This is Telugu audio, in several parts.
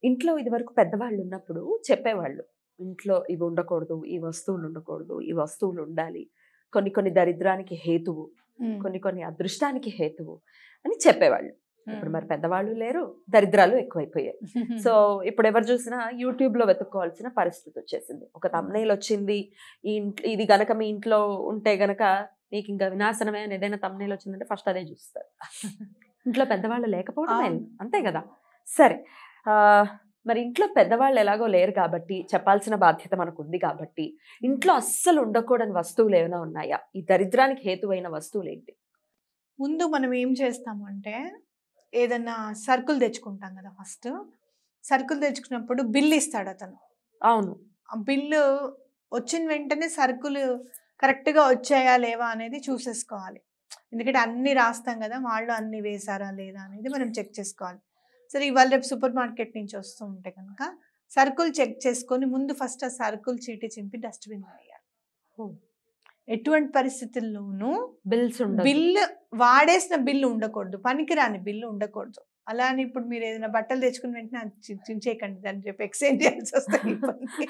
ఇంట్లో ఇది వరకు పెద్దవాళ్ళు ఉన్నప్పుడు చెప్పేవాళ్ళు ఇంట్లో ఇవి ఉండకూడదు ఈ వస్తువులు ఉండకూడదు ఈ వస్తువులు ఉండాలి కొన్ని కొన్ని దరిద్రానికి హేతువు కొన్ని కొన్ని అదృష్టానికి హేతువు అని చెప్పేవాళ్ళు ఇప్పుడు మరి పెద్దవాళ్ళు లేరు దరిద్రాలు ఎక్కువైపోయాయి సో ఇప్పుడు ఎవరు చూసినా యూట్యూబ్ లో వెతుక్కోవాల్సిన పరిస్థితి వచ్చేసింది ఒక తమ్నైల్ వచ్చింది ఈ ఇంట్లో ఇది గనక మీ ఇంట్లో ఉంటే గనక మీకు ఇంకా వినాశనమే అని ఏదైనా తమ్నైల్ వచ్చిందంటే ఫస్ట్ అదే చూస్తారు ఇంట్లో పెద్దవాళ్ళు లేకపోవడమే అవును. అంతే కదా సరే ఆ, మరి ఇంట్లో పెద్దవాళ్ళు ఎలాగో లేరు కాబట్టి చెప్పాల్సిన బాధ్యత మనకు ఉంది కాబట్టి ఇంట్లో అస్సలు ఉండకూడని వస్తువులు ఏమైనా ఉన్నాయా ఈ దరిద్రానికి హేతువైన వస్తువులు ఏంటి ముందు మనం ఏం చేస్తామంటే ఏదన్నా సరుకులు తెచ్చుకుంటాం కదా ఫస్ట్ సరుకులు తెచ్చుకున్నప్పుడు బిల్ ఇస్తాడు అతను అవును ఆ బిల్లు వచ్చిన వెంటనే సరుకులు కరెక్ట్గా వచ్చాయా లేవా అనేది చూసేసుకోవాలి ఎందుకంటే అన్ని రాస్తాం కదా వాళ్ళు అన్ని వేసారా లేదా అనేది మనం చెక్ చేసుకోవాలి సరే ఇవాళ రేపు సూపర్ మార్కెట్ నుంచి వస్తూ ఉంటే కనుక సరుకులు చెక్ చేసుకొని ముందు ఫస్ట్ ఆ సరుకులు చీటి చింపి డస్ట్బిన్ వేయాలి ఓ. ఎటువంటి పరిస్థితుల్లోనూ బిల్స్ ఉండదు బిల్లు వాడేసిన బిల్లు ఉండకూడదు పనికిరాని బిల్లు ఉండకూడదు అలా అని ఇప్పుడు మీరు ఏదైనా బట్టలు తెచ్చుకుని వెంటనే అది చి- చించేయకండి అని చెప్పి ఎక్స్చేంజ్ చేయాల్సి వస్తుంది ఇబ్బంది.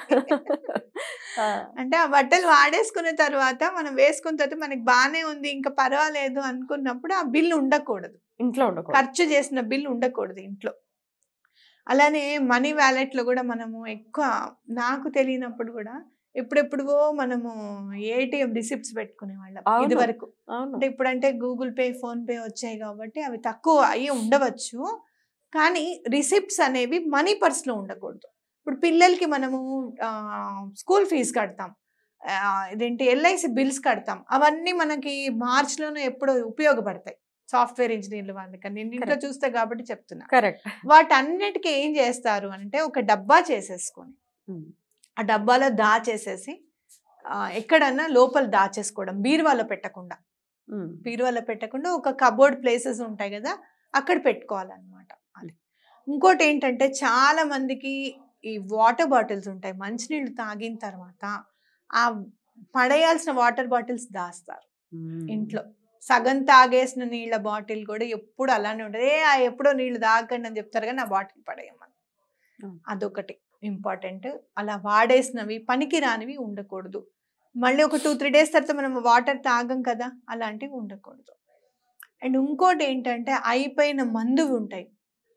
ఆ, అంటే ఆ బట్టలు వాడేసుకున్న తర్వాత మనం వేసుకున్న తర్వాత మనకి బాగానే ఉంది ఇంకా పర్వాలేదు అనుకున్నప్పుడు ఆ బిల్లు ఉండకూడదు ఇంట్లో ఉండకూడదు ఖర్చు చేసిన బిల్ ఉండకూడదు ఇంట్లో అలానే మనీ వ్యాలెట్లో కూడా మనము ఎక్కువ నాకు తెలియనప్పుడు కూడా ఎప్పుడెప్పుడువో మనము ఏటీఎం రిసిప్ట్స్ పెట్టుకునే వాళ్ళం అవును. ఇది వరకు అవును అంటే ఇప్పుడంటే గూగుల్ పే ఫోన్ పే వచ్చాయి కాబట్టి అవి తక్కువ అయ్యి ఉండవచ్చు కానీ రిసిప్ట్స్ అనేవి మనీ పర్స్లో ఉండకూడదు ఇప్పుడు పిల్లలకి మనము స్కూల్ ఫీజు కడతాం ఆ, ఇదేంటి ఎల్ఐసి బిల్స్ కడతాం అవన్నీ మనకి మార్చ్లోనే ఎప్పుడో ఉపయోగపడతాయి సాఫ్ట్వేర్ ఇంజనీర్లు వాళ్ళకి నేను ఇంట్లో Correct. చూస్తే కాబట్టి చెప్తున్నా కరెక్ట్ వాటన్నిటికీ ఏం చేస్తారు అంటే ఒక డబ్బా చేసేసుకొని ఆ డబ్బాలో దాచేసేసి ఆ, ఎక్కడన్నా లోపల దాచేసుకోవడం బీరువాలో పెట్టకుండా బీరువాలో పెట్టకుండా ఒక కబోర్డ్ ప్లేసెస్ ఉంటాయి కదా అక్కడ పెట్టుకోవాలన్నమాట అది ఇంకోటి ఏంటంటే చాలా మందికి ఈ వాటర్ బాటిల్స్ ఉంటాయి మంచినీళ్ళు తాగిన తర్వాత ఆ పడేయాల్సిన వాటర్ బాటిల్స్ దాస్తారు ఇంట్లో సగం తాగేసిన నీళ్ళ బాటిల్ కూడా ఎప్పుడు అలానే ఉంటుంది ఏ ఆ ఎప్పుడో నీళ్ళు తాగండి అని చెప్తారు కానీ ఆ బాటిల్ పడేయమని Mm. అదొకటి ఇంపార్టెంట్ అలా వాడేసినవి పనికి రానివి ఉండకూడదు మళ్ళీ ఒక టూ త్రీ డేస్ తర్వాత మనం వాటర్ తాగం కదా అలాంటివి ఉండకూడదు అండ్ ఇంకోటి ఏంటంటే అయిపోయిన మందువి ఉంటాయి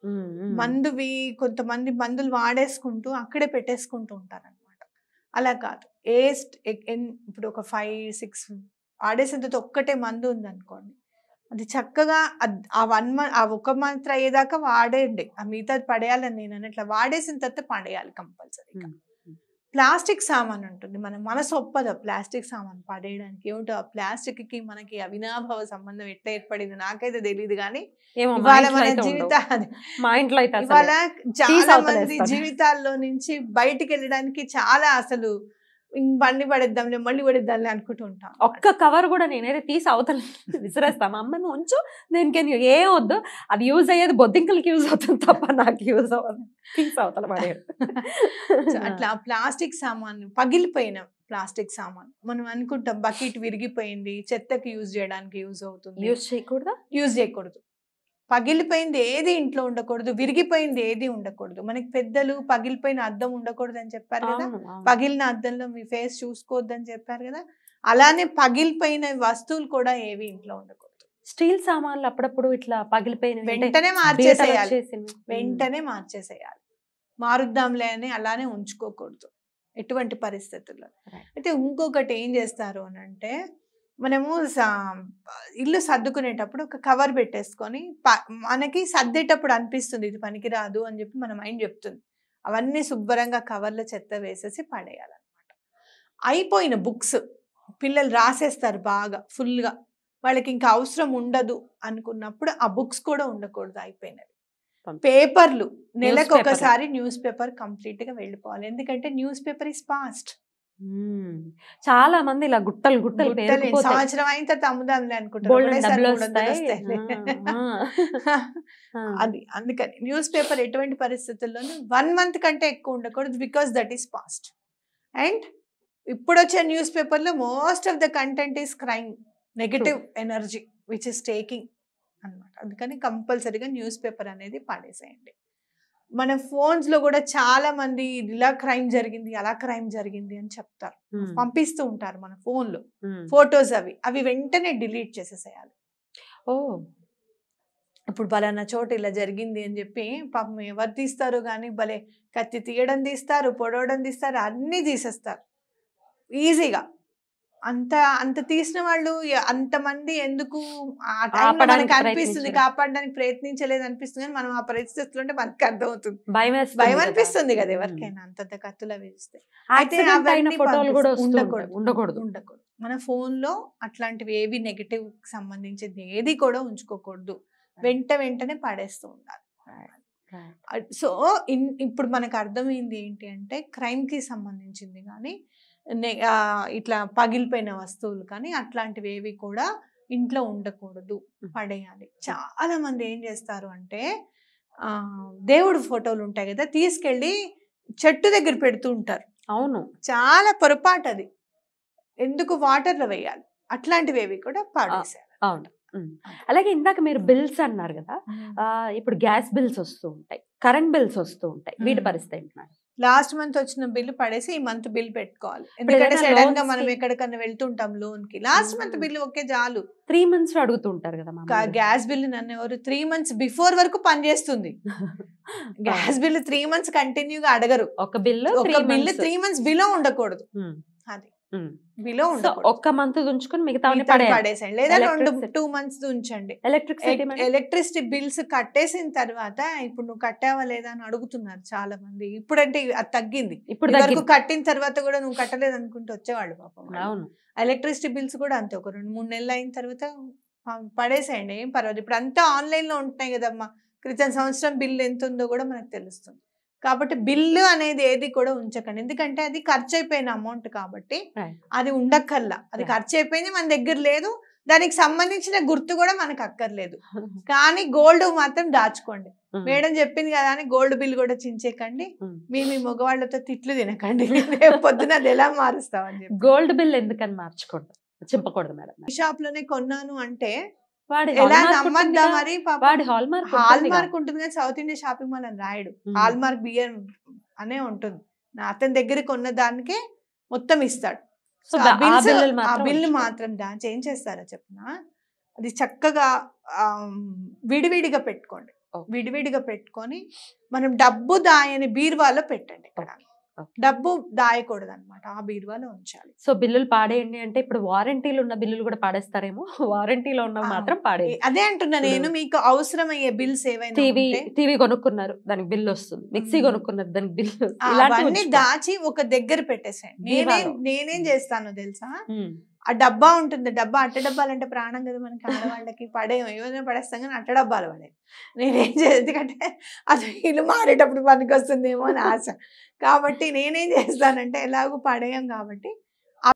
మందువి కొంతమంది మందులు వాడేసుకుంటూ అక్కడే పెట్టేసుకుంటూ ఉంటారు అనమాట అలా కాదు ఏ స్ట్- ఎ- ఎన్- ఇప్పుడు ఒక ఫైవ్ సిక్స్ వాడేసిన తర్వాత ఒక్కటే మందు ఉందనుకోండి అది చక్కగా అద్- ఆ వన్ మంత్ ఆ ఒక మంత్ అయ్యేదాకా వాడేయండి ఆ మిగతా పడేయాలని నేను అన్నట్ల వాడేసిన తర్వాత పడేయాలి కంపల్సరీగా Hmm. ప్లాస్టిక్ సామాన్ ఉంటుంది మన మనసు ఒప్పదు ప్లాస్టిక్ సామాన్ పడేయడానికి ఏమిటో ఆ ప్లాస్టిక్ కి మనకి అవినాభావ సంబంధం ఎట్లా ఏర్పడింది నాకైతే తెలియదు కానీ ఏమో మా ఇవాళ ఇంట్లో మన అయితే ఉండవు. జీవితాలు మా ఇంట్లో అయితే అసలు ఇవాళ చాలా అవతల మంది వేస్తారు. జీవితాల్లో నుంచి బయటికి వెళ్ళడానికి చాలా అసలు ఇంక బండి పడేద్దాంలే మళ్ళీ పడేద్దాంలే అనుకుంటూ ఉంటాం ఒక్క కవర్ కూడా నేనైతే తీసి అవతల విసిరేస్తా మా అమ్మని ఉంచు దేనికని ఏం వద్దు అది యూజ్ అయ్యేది బొద్దింకలకి యూజ్ అవుతుంది తప్ప నాకు యూజ్ అవ్వదు తీసి అవతల పడేయడు సో అట్లా ప్లాస్టిక్ సామాన్ పగిలిపోయిన ప్లాస్టిక్ సామాన్ మనం అనుకుంటాం బకెట్ విరిగిపోయింది చెత్తకి యూజ్ చేయడానికి యూజ్ అవుతుంది యూజ్ చేయకూడదా యూజ్ చేయకూడదు పగిలిపోయింది ఏది ఇంట్లో ఉండకూడదు విరిగిపోయింది ఏది ఉండకూడదు మనకి పెద్దలు పగిలిపోయిన అద్దం ఉండకూడదు అని చెప్పారు కదా అవును, అవును. పగిలిన అద్దంలో మీ ఫేస్ చూసుకోవద్దని చెప్పారు కదా అలానే పగిలిపోయిన వస్తువులు కూడా ఏవి ఇంట్లో ఉండకూడదు స్టీల్ సామాన్లు అప్పుడప్పుడు ఇట్లా పగిలిపోయిన వెంటనే మార్చేసేయాలి వెంటనే మార్చేసేయాలి మారుద్దాంలే అని అలానే ఉంచుకోకూడదు ఎటువంటి పరిస్థితుల్లో Right. అయితే ఇంకొకటి ఏం చేస్తారు అని అంటే మనము సా- ఇల్లు సర్దుకునేటప్పుడు ఒక కవర్ పెట్టేసుకొని ప- మనకి సర్దేటప్పుడు అనిపిస్తుంది ఇది పనికిరాదు అని చెప్పి మన మైండ్ చెప్తుంది అవన్నీ శుభ్రంగా కవర్లో చెత్త వేసేసి పడేయాలన్నమాట అయిపోయిన బుక్స్ పిల్లలు రాసేస్తారు బాగా ఫుల్గా వాళ్ళకి ఇంకా అవసరం ఉండదు అనుకున్నప్పుడు ఆ బుక్స్ కూడా ఉండకూడదు అయిపోయినవి పంపి- పేపర్లు నెలకు paper. ఒకసారి న్యూస్ పేపర్ కంప్లీట్ గా వెళ్ళిపోవాలి ఎందుకంటే న్యూస్ పేపర్ ఇస్ పాస్ట్ మ్మ్. చాలా మంది ఇలా గుట్టలు గుట్టలు పేరుకుపోతాయి. సంవత్సరం అయిన తర్వాత అమ్ముదాంలే అనుకుంటారు బోల్డెన్ ఒకటేసారి డబ్బులు మూడు వందలు వస్తాయి వస్తాయిలే. ఆ, ఆ. అది అందుకని న్యూస్ పేపర్ ఎటువంటి పరిస్థితుల్లోనూ వన్ మంత్ కంటే ఎక్కువ ఉండకూడదు because that is past and ఇప్పుడు వచ్చే న్యూస్ పేపర్లో most of the content is crime negative energy which is taking అన్నమాట అందుకని కంపల్సరీగా న్యూస్ పేపర్ అనేది పాడేసేయండి మన phones లో కూడా చాలా మంది ఇలా క్రైమ్ జరిగింది అలా క్రైమ్ జరిగింది అని చెప్తారు ఉమ్, పంపిస్తూ ఉంటారు మన phone లో ఉమ్. ఫొటోస్ అవి అవి వెంటనే డిలీట్ చేసేసేయాలి ఓ ఇప్పుడు పలానా చోట ఇలా జరిగింది అని చెప్పి పాపం ఎవరు తీస్తారు కానీ భలే కత్తి తీయడం తీస్తారు పొడవడం తీస్తారు అన్నీ తీసేస్తారు ఈజీగా అంత అంత తీసిన వాళ్ళు ఎ- అంతమంది ఎందుకు ఆ టైంలో ఆపడానికి మనకు అనిపిస్తుంది ప్రయత్నించరు. కాపాడడానికి ప్రయత్నించలేదు అనిపిస్తుంది కానీ మనం ఆ పరిస్థితుల్లో ఉంటే మనకి అర్థమవుతుంది భయం వేస్తుంది భయం కదా. అనిపిస్తుంది కదా ఉమ్. ఎవరికైనా అంతంత కత్తులు అవి చూస్తే యాక్సిడెంట్ అయిన అవన్నీ ఫోటోలు కూడా పంపిస్తూ- వస్తూ ఉంటాయి. ఉండకూడదు. ఉండకూడదు ఉండకూడదు మన phone లో అట్లాంటివి ఏవి నెగిటివ్ సంబంధించింది ఏది కూడా ఉంచుకోకూడదు వెంట వెంటనే పడేస్తూ ఉండాలి Right. సో ఇన్- ఇప్పుడు మనకు అర్థమైంది ఏంటి అంటే crime కి సంబంధించింది కానీ నె- ఆ, ఇట్లా పగిలిపోయిన వస్తువులు కానీ అట్లాంటివి ఏవి కూడా ఇంట్లో ఉండకూడదు Mm. పడేయాలి చాలా మంది ఏం చేస్తారు అంటే ఆ, దేవుడు ఫోటోలు ఉంటాయి కదా తీసుకెళ్ళి చెట్టు దగ్గర పెడుతూ ఉంటారు అవును చాలా పొరపాటు అది ఎందుకు వాటర్లో వేయాలి అట్లాంటివి ఏవి కూడా పాడేసారు అవును ఉమ్. అలాగే ఇందాక మీరు బిల్స్ అన్నారు కదా ఆ, ఇప్పుడు గ్యాస్ బిల్స్ వస్తూ ఉంటాయి కరెంట్ బిల్స్ వస్తూ ఉంటాయి వీటి మ్మ్. పరిస్థితి ఏంటి మేడం లాస్ట్ మంత్ వచ్చిన బిల్లు పడేసి ఈ మంత్ బిల్ పెట్టుకోవాలి ఎందుకంటే ఏదైనా సడన్ గా loans మనం కి- ఎక్కడికన్నా వెళ్తుంటాం లోన్ కి లాస్ట్ మంత్ మ్మ్. బిల్లు ఒకే చాలు త్రీ మంత్స్ లో అడుగుతూ ఉంటారు కదా మామూలుగా. గ్యాస్ బిల్లు నన్ను ఎవరు త్రీ మంత్స్ బిఫోర్ వరకు పనిచేస్తుంది గ్యాస్ బిల్లు త్రీ మంత్స్ కంటిన్యూగా అడగరు ఒక బిల్లు ఒక బిల్లు త్రీ మంత్స్ బిలో ఉండకూడదు అది బిలో సో ఉండకూడదు ఒక్క మంత్ ఉంచుకొని మిగతా మిగతావి పడేసేయండి లేదా రెండు Electricity. టూ మంత్స్ ఉంచండి ఎలక్ట్రిక్ సిటీ ఎలక్ట్రిసిటీ బిల్స్ కట్టేసిన తర్వాత ఇప్పుడు నువ్వు కట్టావా లేదా అని అడుగుతున్నారు చాలా మంది ఇప్పుడంటే అది తగ్గింది ఇప్పుడు వరకు తగ్గింది. కట్టిన తర్వాత కూడా నువ్వు కట్టలేదు అనుకుంటూ వచ్చేవాళ్ళు పాపం వాళ్ళు. అవును ఎలక్ట్రిసిటీ బిల్స్ కూడా అంతే ఒక రెండు మూడు నెలలు అయిన తర్వాత ప- పడేసేయండి ఏం పర్వాలేదు ఇప్పుడు అంతా ఆన్లైన్ లో ఉంటున్నాయి కదమ్మా క్రితం సంవత్సరం బిల్లు ఎంత ఉందో కూడా మనకు తెలుస్తుంది కాబట్టి బిల్లు అనేది ఏది కూడా ఉంచకండి ఎందుకంటే అది ఖర్చు అయిపోయిన అమౌంట్ కాబట్టి Right. అది ఉండక్కర్లా అది Right. ఖర్చు అయిపోయింది మన దగ్గర లేదు దానికి సంబంధించిన గుర్తు కూడా మనకు అక్కర్లేదు కానీ గోల్డ్ మాత్రం దాచుకోండి ఉమ్. మేడం చెప్పింది కదా అని గోల్డ్ బిల్ కూడా చించేకండి ఉమ్. మీ మీ మగవాళ్ళతో తిట్లు తినకండి రేపు పొద్దున అది ఎలా మారుస్తామని చెప్పి గోల్డ్ బిల్ ఎందుకని మార్చకూడదు చింపకూడదు మేడం ఈ షాప్ లోనే కొన్నాను అంటే వాడి ఎలా hallmark ఉంటుంది నమ్మద్దా కదా. మరి పాపం వాడి హాల్ మార్క్ హాల్ మార్క్ ఉంటుంది కానీ సౌత్ ఇండియా షాపింగ్ మాల్ అని రాయడు హాల్ మార్క్ బియర్ అనే ఉంటుంది నా అతని దగ్గర కొన్న దానికే మొత్తం ఇస్తాడు సో సో ఆ ఆ bills- బిల్లులు ఆ మాత్రం బిల్లు ఉంచుకోవాలి. మాత్రం దాచి ఏం చేస్తారో చెప్పిన అది చక్కగా ఆ, విడివిడిగా పెట్టుకోండి Okay. విడివిడిగా పెట్టుకొని మనం డబ్బు దాయని బీరువాలో పెట్టండి ఇక్కడ Okay. డబ్బు దాయకూడదు అనమాట ఆ బీరువాలో ఉంచాలి సో బిల్లులు పాడేయండి అంటే ఇప్పుడు వారంటీలు ఉన్న బిల్లులు కూడా పాడేస్తారేమో వారంటీలో ఉన్నవి ఆ, మాత్రం పాడేయండి అదే అంటున్నా నేను ఇప్పుడు మీకు అవసరమయ్యే బిల్స్ ఏవైనా టీవీ ఉంటే టీవీ కొనుక్కున్నారు దానికి బిల్ వస్తుంది మిక్సీ మ్మ్. కొనుక్కున్నారు దానికి బిల్ ఆ, అవన్నీ దాచి ఒక దగ్గర పెట్టేసేయండి నేనేం బీరువాలో. నేనేం చేస్తానో తెలుసా మ్మ్. ఆ డబ్బా ఉంటుంది డబ్బా అట్ట డబ్బాలు అంటే ప్రాణం కదా మనకి ఆడవాళ్ళకి పడే ఏమైనా పడేస్తాం కానీ అట్ట డబ్బాలు పడే నేనేం చేయాలి ఎందుకంటే అది ఇల్లు మారేటప్పుడు పనికి వస్తుందేమో అని ఆశ కాబట్టి నేనేం చేస్తానంటే ఎలాగో పడేయం కాబట్టి